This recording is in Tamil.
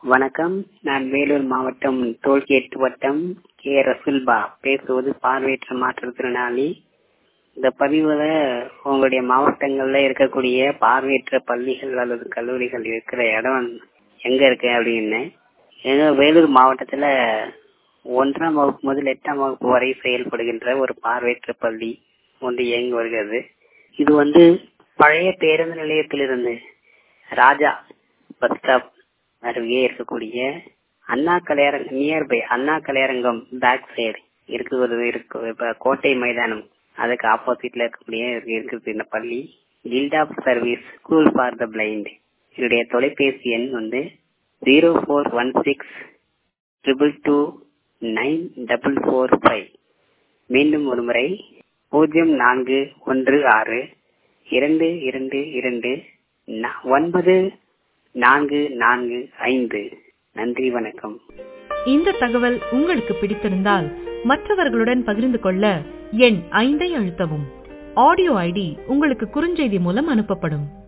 வணக்கம் நான் வேலூர் மாவட்டம் டோல்கேட் வட்டம் கே ரசுல்பா பேசுவது பார்வையற்ற மாற்றுத்திறனாளி இந்த பதிவுல உங்களுடைய மாவட்டங்கள்ல இருக்கக்கூடிய பார்வையற்ற பள்ளிகள் அல்லது கல்லூரிகள் இருக்கிற இடம் எங்க இருக்கு அப்படின்னு எங்க வேலூர் மாவட்டத்துல ஒன்றாம் வகுப்பு முதல் எட்டாம் வகுப்பு வரை செயல்படுகின்ற ஒரு பார்வையற்ற பள்ளி ஒன்று இயங்கி வருகிறது இது வந்து பழைய பேருந்து நிலையத்திலிருந்து ராஜா பஸ் ஸ்டாப் அருகே இருக்கக்கூடிய Anna Kalaiyarangam nearby Anna Kalaiyarangam back side இருக்கிறது இருக்கு இப்ப கோட்டை மைதானம் அதுக்கு ஆப்போசிட்ல இருக்கக்கூடிய இருக்குது இந்த பள்ளி guild of service school for the blind என்னுடைய தொலைபேசி எண் வந்து zero four one six triple two nine double four five மீண்டும் ஒரு முறை பூஜ்ஜியம் நான்கு ஒன்று ஆறு இரண்டு இரண்டு இரண்டு ஒன்பது நான்கு நான்கு ஐந்து நன்றி வணக்கம் இந்த தகவல் உங்களுக்கு பிடித்திருந்தால் மற்றவர்களுடன் பகிர்ந்து கொள்ள எண் ஐந்தை அழுத்தவும் ஆடியோ ஐடி உங்களுக்கு குறுஞ்செய்தி மூலம் அனுப்பப்படும்